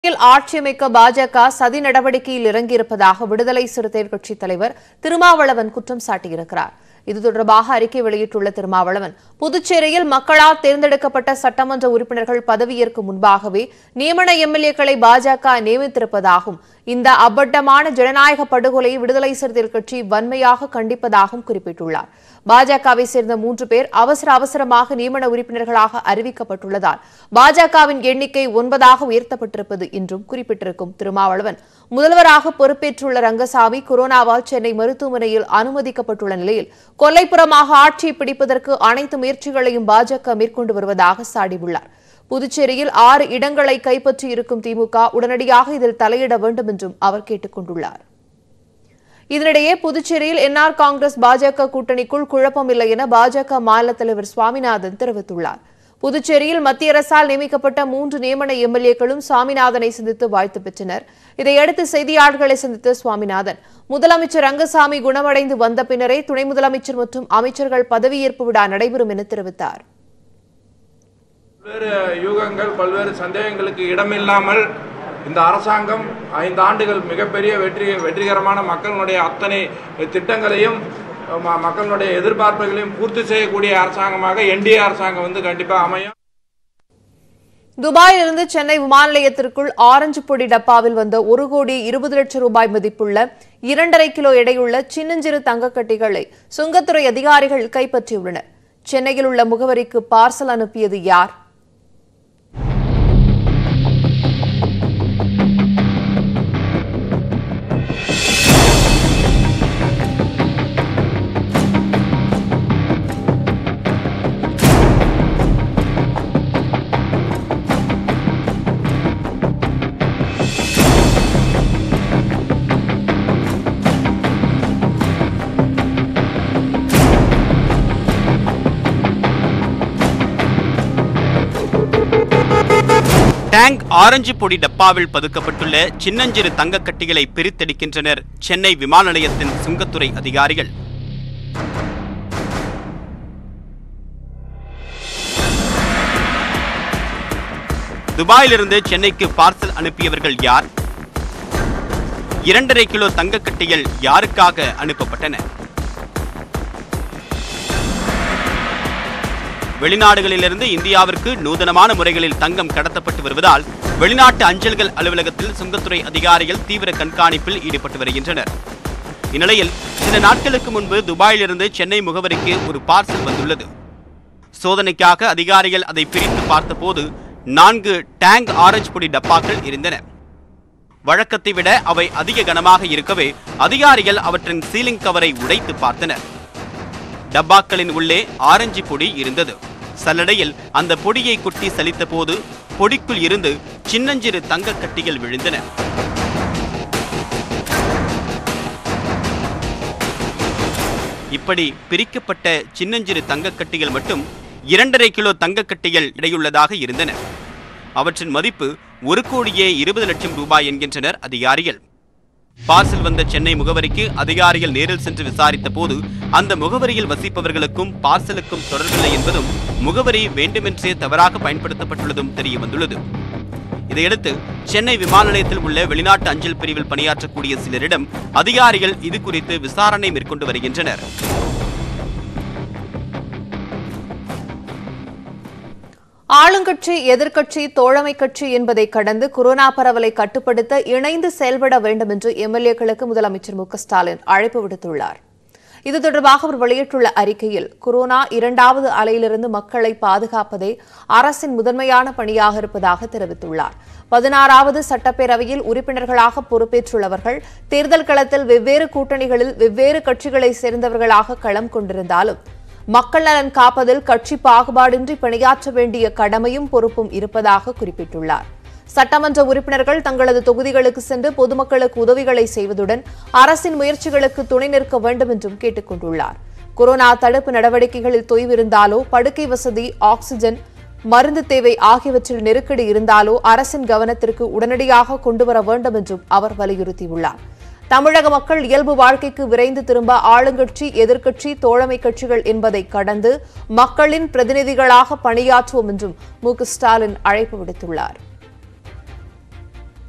புதுச்சேரியில் ஆட்சியமைக்க பாஜக சதி நடவடிக்கையில் இறங்கியிருப்பதாக விடுதலை சிறுத்தைகள் கட்சித் தலைவர் திருமாவளவன் குற்றம் சாட்டியிருக்கிறார் இது தொடர்பாக அறிக்கை வெளியிட்டுள்ள திருமாவளவன் புதுச்சேரியில் மக்களால் தேர்ந்தெடுக்கப்பட்ட சட்டமன்ற உறுப்பினர்கள் பதவியேற்கும் முன்பாகவே நியமன எம்எல்ஏக்களை பாஜக நியமித்திருப்பதாகவும் இந்த அப்பட்டமான ஜனநாயக படுகொலையை விடுதலை சிறுத்தைகள் கட்சி வன்மையாக கண்டிப்பதாகவும் குறிப்பிட்டுள்ளார் பாஜகவை சேர்ந்த மூன்று பேர் அவசர அவசரமாக நியமன உறுப்பினர்களாக அறிவிக்கப்பட்டுள்ளதால் பாஜகவின் எண்ணிக்கை ஒன்பதாக உயர்த்தப்பட்டிருப்பது என்றும் குறிப்பிட்டிருக்கும் திருமாவளவன் முதல்வராக பொறுப்பேற்றுள்ள ரங்கசாமி கொரோனாவால் சென்னை மருத்துவமனையில் அனுமதிக்கப்பட்டுள்ள நிலையில் கொல்லைப்புறமாக ஆட்சியை பிடிப்பதற்கு அனைத்து முயற்சிகளையும் பாஜக மேற்கொண்டு வருவதாக சாடியுள்ளார் புதுச்சேரியில் ஆறு இடங்களை கைப்பற்றி இருக்கும் திமுக உடனடியாக இதில் தலையிட வேண்டும் என்றும் அவர் கேட்டுக் கொண்டுள்ளார் இதனிடையே புதுச்சேரியில் என்ஆர் காங்கிரஸ் பாஜக கூட்டணிக்குள் குழப்பம் இல்லை என பாஜக மாநில தலைவர் சுவாமிநாதன் தெரிவித்துள்ளார் புதுச்சேரியில் மத்திய அரசால் நியமிக்கப்பட்ட மூன்று நியமன எம்எல்ஏக்களும் சுவாமிநாதனை சந்தித்து வாழ்த்து பெற்றனர் இதையடுத்து செய்தியாளர்களை சந்தித்த சுவாமிநாதன் முதலமைச்சர் ரங்கசாமி குணமடைந்து வந்த பின்னரே துணை முதலமைச்சர் மற்றும் அமைச்சர்கள் பதவியேற்பு விழா நடைபெறும் என தெரிவித்தார் பல்வேறு யூகங்கள் பல்வேறு சந்தேகங்களுக்கு இடமில்லாமல் இந்த அரசாங்கம் ஐந்து ஆண்டுகள் மிகப்பெரிய வெற்றி வெற்றிகரமான மக்களுடைய அத்தனை திட்டங்களையும் ம- மக்களுடைய எதிர்பார்ப்புகளையும் பூர்த்தி செய்யக்கூடிய அரசாங்கமாக என்டிஏ அரசாங்கம் வந்து கண்டிப்பாக அமையும் துபாயிலிருந்து சென்னை விமான நிலையத்திற்குள் ஆரஞ்சு பொடி டப்பாவில் வந்த ஒரு கோடி இருபது லட்சம் ரூபாய் மதிப்புள்ள இரண்டரை கிலோ எடையுள்ள சின்னஞ்சிறு தங்கக்கட்டிகளை சுங்கத்துறை அதிகாரிகள் கைப்பற்றியுள்ளனர் சென்னையில் உள்ள முகவரிக்கு பார்சல் அனுப்பியது யார் டேங்க் ஆரஞ்சு பொடி டப்பாவில் பதுக்கப்பட்டுள்ள சின்னஞ்சிறு தங்கக் கட்டிகளை பிரித்தெடுக்கின்றனர் சென்னை விமான நிலையத்தின் சுங்கத்துறை அதிகாரிகள் துபாயிலிருந்து சென்னைக்கு பார்சல் அனுப்பியவர்கள் யார் இரண்டரை கிலோ தங்கக் கட்டிகள் யாருக்காக அனுப்பப்பட்டன வெளிநாடுகளிலிருந்து இந்தியாவிற்கு நூதனமான முறைகளில் தங்கம் கடத்தப்பட்டு வருவதால் வெளிநாட்டு அஞ்சல்கள் அலுவலகத்தில் சுங்கத்துறை அதிகாரிகள் தீவிர கண்காணிப்பில் ஈடுபட்டு வருகின்றனர் இந்நிலையில் சில நாட்களுக்கு முன்பு துபாயிலிருந்து சென்னை முகவரிக்கு ஒரு பார்சல் வந்துள்ளது சோதனைக்காக அதிகாரிகள் அதை பிரித்து பார்த்தபோது நான்கு டேங்க் ஆரஞ்சு பொடி டப்பாக்கள் இருந்தன வழக்கத்தை விட அவை அதிக கனமாக இருக்கவே அதிகாரிகள் அவற்றின் சீலிங் கவரை உடைத்து பார்த்தனர் டப்பாக்களின் உள்ளே ஆரஞ்சு பொடி இருந்தது சல்லடையில் அந்த பொடியை கொட்டி சலித்த போது பொடிக்குள் இருந்து சின்னஞ்சிறு தங்கக் கட்டிகள் விழுந்தன இப்படி பிரிக்கப்பட்ட சின்னஞ்சிறு தங்கக் கட்டிகள் மட்டும் இரண்டரை கிலோ தங்கக் கட்டிகள் இடையுள்ளதாக இருந்தன அவற்றின் மதிப்பு ஒரு கோடியே இருபது லட்சம் ரூபாய் என்கின்றனர் அதிகாரிகள் பார்சல் வந்த சென்னை முகவரிக்கு அதிகாரிகள் நேரில் சென்று விசாரித்த போது அந்த முகவரியில் வசிப்பவர்களுக்கும் பார்சலுக்கும் தொடர்பில்லை என்பதும் முகவரி வேண்டுமென்றே தவறாக பயன்படுத்தப்பட்டுள்ளதும் தெரிய வந்துள்ளது இதையடுத்து சென்னை விமான நிலையத்தில் உள்ள வெளிநாட்டு அஞ்சல் பிரிவில் பணியாற்றக்கூடிய சிலரிடம் அதிகாரிகள் இது குறித்து விசாரணை மேற்கொண்டு வருகின்றனர் ஆளுங்கட்சி எதிர்க்கட்சி தோழமை கட்சி என்பதை கடந்து கொரோனா பரவலை கட்டுப்படுத்த இணைந்து செயல்பட வேண்டும் என்று எம்எல்ஏக்களுக்கு முதலமைச்சர் மு க ஸ்டாலின் அழைப்பு விடுத்துள்ளார் இது தொடர்பாக அவர் வெளியிட்டுள்ள அறிக்கையில் கொரோனா இரண்டாவது அலையிலிருந்து மக்களை பாதுகாப்பதே அரசின் முதன்மையான பணியாக இருப்பதாக தெரிவித்துள்ளார் பதினாறாவது சட்டப்பேரவையில் உறுப்பினர்களாக பொறுப்பேற்றுள்ளவர்கள் தேர்தல் களத்தில் வெவ்வேறு கூட்டணிகளில் வெவ்வேறு கட்சிகளைச் சேர்ந்தவர்களாக களம் கொண்டிருந்தாலும் மக்கள் நலன் காப்பதில் கட்சி பாகுபாடின்றி பணியாற்ற வேண்டிய கடமையும் பொறுப்பும் இருப்பதாக குறிப்பிட்டுள்ளார் சட்டமன்ற உறுப்பினர்கள் தங்களது தொகுதிகளுக்கு சென்று பொதுமக்களுக்கு உதவிகளை செய்வதுடன் அரசின் முயற்சிகளுக்கு துணை நிற்க வேண்டும் என்றும் கேட்டுக் கொண்டுள்ளார் கொரோனா தடுப்பு நடவடிக்கைகளில் தொய்வு இருந்தாலோ படுக்கை வசதி ஆக்ஸிஜன் மருந்து தேவை ஆகியவற்றில் நெருக்கடி இருந்தாலோ அரசின் கவனத்திற்கு உடனடியாக கொண்டுவர வேண்டும் என்றும் அவர் வலியுறுத்தியுள்ளார் தமிழக மக்கள் இயல்பு வாழ்க்கைக்கு விரைந்து திரும்ப ஆளுங்கட்சி எதிர்க்கட்சி தோழமை கட்சிகள் என்பதை கடந்து மக்களின் பிரதிநிதிகளாக பணியாற்றுவோம் என்றும் மு க ஸ்டாலின் அழைப்பு விடுத்துள்ளார்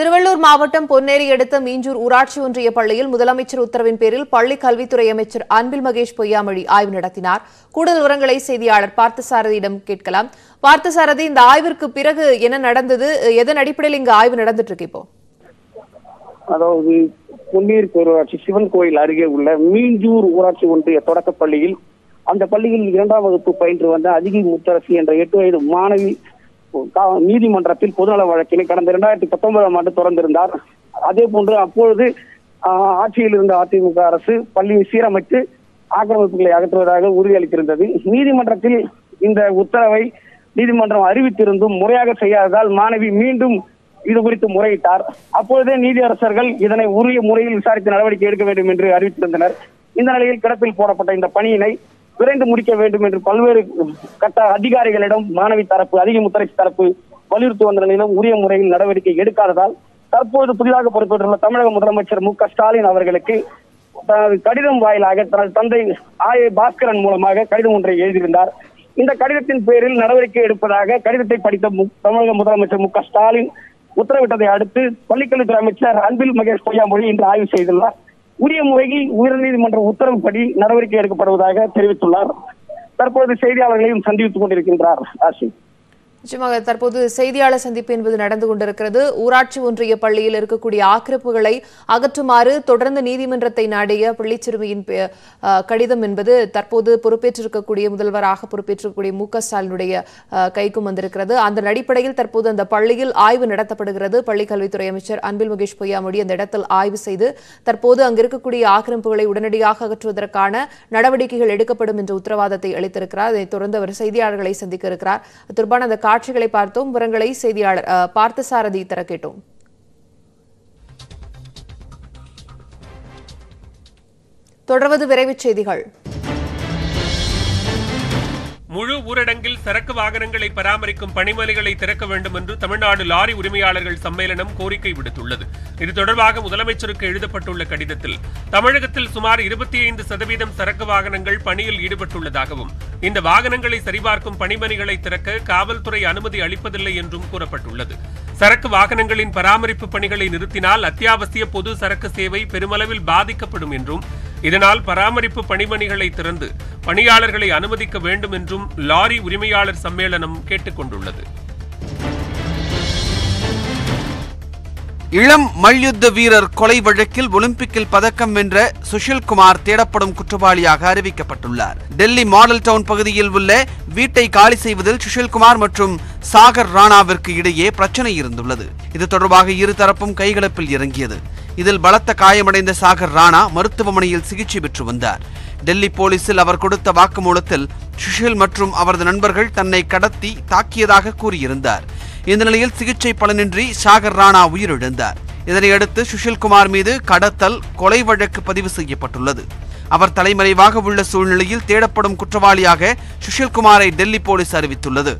திருவள்ளூர் மாவட்டம் பொன்னேரி அடுத்த மீஞ்சூர் ஊராட்சி ஒன்றிய பள்ளியில் முதலமைச்சர் உத்தரவின் பேரில் பள்ளி கல்வித்துறை அமைச்சர் அன்பில் மகேஷ் பொய்யாமொழி ஆய்வு நடத்தினார் கூடுதல் விவரங்களை செய்தியாளர் பார்த்தசாரதியிடம் கேட்கலாம் பார்த்தசாரதி இந்த ஆய்விற்கு பிறகு என்ன நடந்தது எதன் அடிப்படையில் இங்கு ஆய்வு நடந்துட்டு இருக்கு இப்போ அதாவது பொன்னீர் பேரூராட்சி சிவன் கோயில் அருகே உள்ள மீஞ்சூர் ஊராட்சி ஒன்றிய தொடக்கப் பள்ளியில் அந்த பள்ளியில் இரண்டாம் வகுப்பு பயின்று வந்த அதிகி முத்தரசி என்ற எட்டு வயது மாணவி கா- நீதிமன்றத்தில் பொதுநல வழக்கினை கடந்த இரண்டாயிரத்தி பத்தொன்பதாம் ஆண்டு தொடர்ந்திருந்தார் அதே போன்று அப்பொழுது ஆஹ், ஆட்சியில் இருந்த அதிமுக அரசு பள்ளியை சீரமைத்து ஆக்கிரமிப்புகளை அகற்றுவதாக உறுதியளித்திருந்தது நீதிமன்றத்தில் இந்த உத்தரவை நீதிமன்றம் அறிவித்திருந்தும் முறையாக செய்யாததால் மாணவி மீண்டும் இது குறித்து முறையிட்டார் அப்பொழுதே நீதியரசர்கள் இதனை உரிய முறையில் விசாரித்து நடவடிக்கை எடுக்க வேண்டும் என்று அறிவித்திருந்தனர் இந்த நிலையில் கிடப்பில் போடப்பட்ட இந்த பணியினை விரைந்து முடிக்க வேண்டும் என்று பல்வேறு கட்ட அதிகாரிகளிடம் மாணவி தரப்பு அதிக முத்தரசு தரப்பு வலியுறுத்தி வந்த நிலையிலும் உரிய முறையில் நடவடிக்கை எடுக்காததால் தற்போது புதிதாக பொறுப்பேற்றுள்ள தமிழக முதலமைச்சர் மு க ஸ்டாலின் அவர்களுக்கு தனது கடிதம் வாயிலாக தனது தந்தை ஆய பாஸ்கரன் மூலமாக கடிதம் ஒன்றை எழுதியிருந்தார் இந்த கடிதத்தின் பேரில் நடவடிக்கை எடுப்பதாக கடிதத்தை படித்த மு- தமிழக முதலமைச்சர் மு க ஸ்டாலின் உத்தரவிட்டதை அடுத்து பள்ளிக்கல்வித்துறை அமைச்சர் அன்பில் மகேஷ் பொய்யாமொழி இன்று ஆய்வு செய்துள்ளார் உரிய முறையில் உயர்நீதிமன்ற உத்தரவுப்படி நடவடிக்கை எடுக்கப்படுவதாக தெரிவித்துள்ளார் தற்போது செய்தியாளர்களையும் சந்தித்துக் கொண்டிருக்கின்றார் ஆசி நிச்சயமாக தற்போது செய்தியாளர் சந்திப்பு என்பது நடந்து கொண்டிருக்கிறது ஊராட்சி ஒன்றிய பள்ளியில் இருக்கக்கூடிய ஆக்கிரப்புகளை அகற்றுமாறு தொடர்ந்து நீதிமன்றத்தை நாடிய பள்ளி சிறுமியின் பெ- அஹ், கடிதம் என்பது தற்போது பொறுப்பேற்றிருக்கக்கூடிய முதல்வராக பொறுப்பேற்றிருக்கக்கூடிய மு க ஸ்டாலினுடைய அஹ், கைக்கும் வந்திருக்கிறது அந்த அடிப்படையில் தற்போது அந்த பள்ளியில் ஆய்வு நடத்தப்படுகிறது பள்ளி கல்வித்துறை அமைச்சர் அன்பில் மகேஷ் பொய்யாமொழி அந்த இடத்தில் ஆய்வு செய்து தற்போது அங்கு இருக்கக்கூடிய ஆக்கிரமிப்புகளை உடனடியாக அகற்றுவதற்கான நடவடிக்கைகள் எடுக்கப்படும் என்ற உத்தரவாதத்தை அளித்திருக்கிறார் அதைத் தொடர்ந்து அவர் செய்தியாளர்களை சந்திக்க இருக்கிறார் அது தொடர்பான அந்த காட்சிகளை பார்த்தோம் விவரங்களை செய்தியாளர் அஹ், பார்த்தசாரதி தர கேட்டோம் தொடர்வது விரைவுச் செய்திகள் முழு ஊரடங்கில் சரக்கு வாகனங்களை பராமரிக்கும் பணிமனைகளை திறக்க வேண்டும் என்று தமிழ்நாடு லாரி உரிமையாளர்கள் சம்மேளனம் கோரிக்கை விடுத்துள்ளது இது தொடர்பாக முதலமைச்சருக்கு எழுதப்பட்டுள்ள கடிதத்தில் தமிழகத்தில் சுமார் இருபத்தி ஐந்து சதவீதம் சரக்கு வாகனங்கள் பணியில் ஈடுபட்டுள்ளதாகவும் இந்த வாகனங்களை சரிபார்க்கும் பணிமனைகளை திறக்க காவல்துறை அனுமதி அளிப்பதில்லை என்றும் கூறப்பட்டுள்ளது சரக்கு வாகனங்களின் பராமரிப்பு பணிகளை நிறுத்தினால் அத்தியாவசிய பொது சரக்கு சேவை பெருமளவில் பாதிக்கப்படும் என்றும் இதனால் பராமரிப்பு பணிமனைகளை திறந்து பணியாளர்களை அனுமதிக்க வேண்டும் என்றும் லாரி உரிமையாளர் சம்மேளனம் கேட்டுக்கொண்டுள்ளது இளம் மல்யுத்த வீரர் கொலை வழக்கில் ஒலிம்பிக்கில் பதக்கம் வென்ற சுஷில்குமார் தேடப்படும் குற்றவாளியாக அறிவிக்கப்பட்டுள்ளார் டெல்லி மாடல் டவுன் பகுதியில் உள்ள வீட்டை காலி செய்வதில் சுஷில்குமார் மற்றும் சாகர் ராணாவிற்கு இடையே பிரச்சனை இருந்துள்ளது இது தொடர்பாக இருதரப்பும் கைகலப்பில் இறங்கியது இதில் பலத்த காயமடைந்த சாகர் ராணா மருத்துவமனையில் சிகிச்சை பெற்று வந்தார் டெல்லி போலீசில் அவர் கொடுத்த வாக்குமூலத்தில் சுஷில் மற்றும் அவரது நண்பர்கள் தன்னை கடத்தி தாக்கியதாக கூறியிருந்தார் இந்த நிலையில் சிகிச்சை பலனின்றி சாகர் ராணா உயிரிழந்தார் இதனையடுத்து சுஷில்குமார் மீது கடத்தல் கொலை வழக்கு பதிவு செய்யப்பட்டுள்ளது அவர் தலைமறைவாக உள்ள சூழ்நிலையில் தேடப்படும் குற்றவாளியாக சுஷில்குமாரை டெல்லி போலீஸ் அறிவித்துள்ளது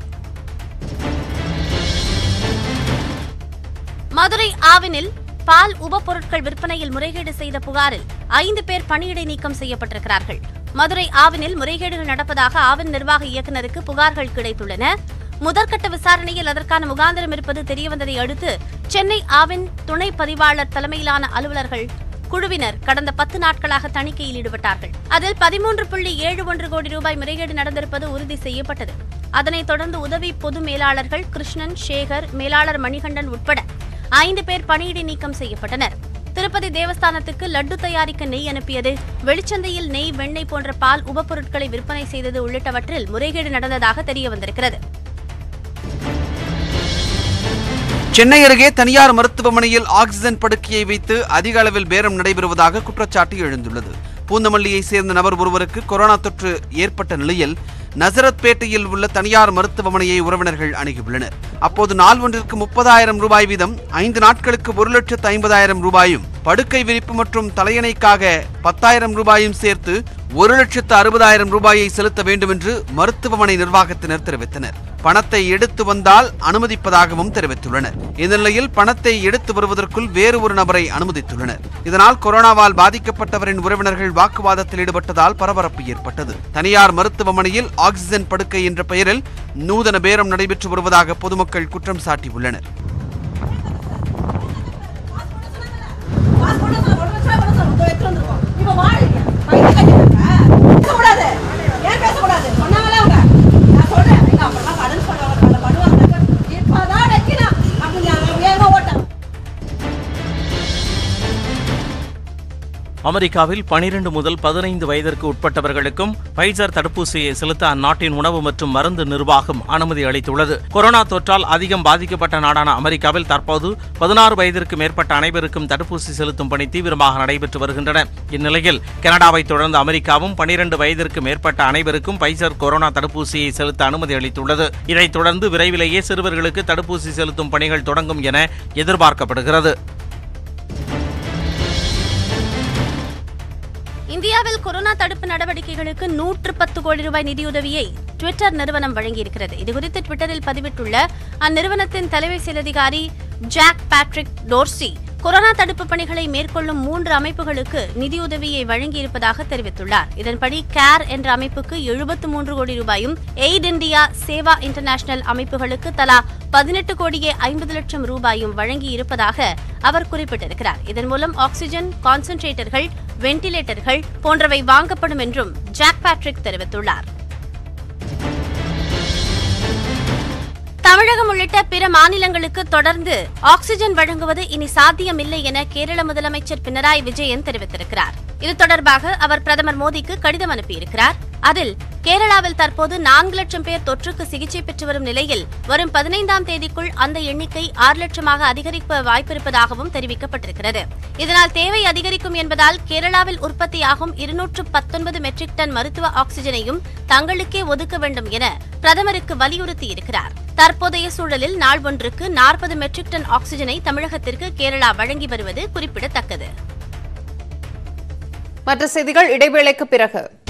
மதுரை ஆவினில் பால் உப பொருட்கள் விற்பனையில் முறைகேடு செய்த புகாரில் ஐந்து பேர் பணியிடை நீக்கம் செய்யப்பட்டிருக்கிறார்கள் மதுரை ஆவினில் முறைகேடுகள் நடப்பதாக ஆவின் நிர்வாக இயக்குநருக்கு புகார்கள் கிடைத்துள்ளன முதற்கட்ட விசாரணையில் அதற்கான முகாந்திரம் இருப்பது தெரியவந்ததை அடுத்து சென்னை ஆவின் துணை பதிவாளர் தலைமையிலான அலுவலர்கள் குழுவினர் கடந்த பத்து நாட்களாக தணிக்கையில் ஈடுபட்டார்கள் அதில் பதிமூன்று புள்ளி ஏழு ஒன்று கோடி ரூபாய் முறைகேடு நடந்திருப்பது உறுதி செய்யப்பட்டது அதனைத் தொடர்ந்து உதவி பொது மேலாளர்கள் கிருஷ்ணன் சேகர் மேலாளர் மணிகண்டன் உட்பட ஐந்து பேர் பணியிடை நீக்கம் செய்யப்பட்டனர் திருப்பதி தேவஸ்தானத்துக்கு லட்டு தயாரிக்க நெய் அனுப்பியது வெளிச்சந்தையில் நெய் வெண்ணெய் போன்ற பால் உபப்பொருட்களை விற்பனை செய்தது உள்ளிட்டவற்றில் முறைகேடு நடந்ததாக தெரியவந்திருக்கிறது சென்னை அருகே தனியார் மருத்துவமனையில் ஆக்சிஜன் படுக்கையை வைத்து அதிக அளவில் பேரம் நடைபெறுவதாக குற்றச்சாட்டு எழுந்துள்ளது பூந்தமல்லியை சேர்ந்த நபர் ஒருவருக்கு கொரோனா தொற்று ஏற்பட்ட நிலையில் நசரத்பேட்டையில் உள்ள தனியார் மருத்துவமனையை உறவினர்கள் அணுகியுள்ளனர் அப்போது நாள் ஒன்றிற்கு முப்பதாயிரம் ரூபாய் வீதம் ஐந்து நாட்களுக்கு ஒரு லட்சத்து ஐம்பதாயிரம் ரூபாயும் படுக்கை விரிப்பு மற்றும் தலையணைக்காக பத்தாயிரம் ரூபாயும் சேர்த்து ஒரு லட்சத்து அறுபதாயிரம் ரூபாயை செலுத்த வேண்டும் என்று மருத்துவமனை நிர்வாகத்தினர் தெரிவித்தனர் பணத்தை எடுத்து வந்தால் அனுமதிப்பதாகவும் தெரிவித்துள்ளனர் இந்த நிலையில் பணத்தை எடுத்து வருவதற்குள் வேறு ஒரு நபரை அனுமதித்துள்ளனர் இதனால் கொரோனாவால் பாதிக்கப்பட்டவரின் உறவினர்கள் வாக்குவாதத்தில் ஈடுபட்டதால் பரபரப்பு ஏற்பட்டது தனியார் மருத்துவமனையில் ஆக்சிஜன் படுக்கை என்ற பெயரில் நூதன பேரம் நடைபெற்று வருவதாக பொதுமக்கள் குற்றம் சாட்டியுள்ளனர் எடுத்து வந்திருக்கோம் இப்ப வாழீங்க பையன் கட்டிட்டாங்க பேசக்கூடாது ஏன் பேசக்கூடாது சொன்னாங்களே அவங்க நான் சொல்றேன் எங்க அப்பெல்லாம் கடன் சொல்றவங்க பண்ணுவாங்க இப்பதான் வைக்கணும் அப்படின்னு ஏங்க ஓட்டாங்க அமெரிக்காவில் 12 முதல் பதினைந்து வயதிற்கு உட்பட்டவர்களுக்கும் பைசர் தடுப்பூசியை செலுத்த அந்நாட்டின் உணவு மற்றும் மருந்து நிர்வாகம் அனுமதி அளித்துள்ளது கொரோனா தொற்றால் அதிகம் பாதிக்கப்பட்ட நாடான அமெரிக்காவில் தற்போது பதினாறு வயதிற்கு மேற்பட்ட அனைவருக்கும் தடுப்பூசி செலுத்தும் பணி தீவிரமாக நடைபெற்று வருகின்றன இந்நிலையில் கனடாவை தொடர்ந்து அமெரிக்காவும் 12 வயதிற்கு மேற்பட்ட அனைவருக்கும் பைசர் கொரோனா தடுப்பூசியை செலுத்த அனுமதி அளித்துள்ளது இதைத் தொடர்ந்து விரைவிலேயே சிறுவர்களுக்கு தடுப்பூசி செலுத்தும் பணிகள் தொடங்கும் என எதிர்பார்க்கப்படுகிறது இந்தியாவில் கொரோனா தடுப்பு நடவடிக்கைகளுக்கு நூற்று பத்து கோடி ரூபாய் நிதியுதவியை ட்விட்டர் நிறுவனம் வழங்கியிருக்கிறது இதுகுறித்து ட்விட்டரில் பதிவிட்டுள்ள அந்நிறுவனத்தின் தலைமை செயல் அதிகாரி ஜாக் பேட்ரிக் டோர்சி கொரோனா தடுப்பு பணிகளை மேற்கொள்ளும் மூன்று அமைப்புகளுக்கு நிதியுதவியை வழங்கியிருப்பதாக தெரிவித்துள்ளார் இதன்படி கேர் என்ற அமைப்புக்கு எழுபத்து மூன்று கோடி ரூபாயும் எய்ட் இந்தியா சேவா இன்டர்நேஷனல் அமைப்புகளுக்கு தலா பதினெட்டு கோடியே ஐம்பது லட்சம் ரூபாயும் வழங்கியிருப்பதாக அவர் குறிப்பிட்டிருக்கிறார் இதன் மூலம் ஆக்ஸிஜன் கான்சென்ட்ரேட்டர்கள் வெண்டிலேட்டர்கள் போன்றவை வாங்கப்படும் என்றும் ஜாக் பேட்ரிக் தெரிவித்துள்ளார் தமிழகம் உள்ளிட்ட பிற மாநிலங்களுக்கு தொடர்ந்து ஆக்ஸிஜன் வழங்குவது இனி சாத்தியமில்லை என கேரள முதலமைச்சர் பினராயி விஜயன் தெரிவித்திருக்கிறார் இது தொடர்பாக அவர் பிரதமர் மோடிக்கு கடிதம் அனுப்பியிருக்கிறார் அதில் கேரளாவில் தற்போது நான்கு லட்சம் பேர் தொற்றுக்கு சிகிச்சை பெற்று வரும் நிலையில் வரும் பதினைந்தாம் தேதிக்குள் அந்த எண்ணிக்கை ஆறு லட்சமாக அதிகரிக்க வாய்ப்பிருப்பதாகவும் தெரிவிக்கப்பட்டிருக்கிறது இதனால் தேவை அதிகரிக்கும் என்பதால் கேரளாவில் உற்பத்தியாகும் இருநூற்று பத்தொன்பது மெட்ரிக் டன் மருத்துவ ஆக்ஸிஜனையும் தங்களுக்கே ஒதுக்க வேண்டும் என பிரதமருக்கு வலியுறுத்தியிருக்கிறார் தற்போதைய சூழலில் நாள் ஒன்றுக்கு நாற்பது மெட்ரிக் டன் ஆக்ஸிஜனை தமிழகத்திற்கு கேரளா வழங்கி வருவது குறிப்பிடத்தக்கது மற்ற செய்திகள் இடைவேளைக்கு பிறகு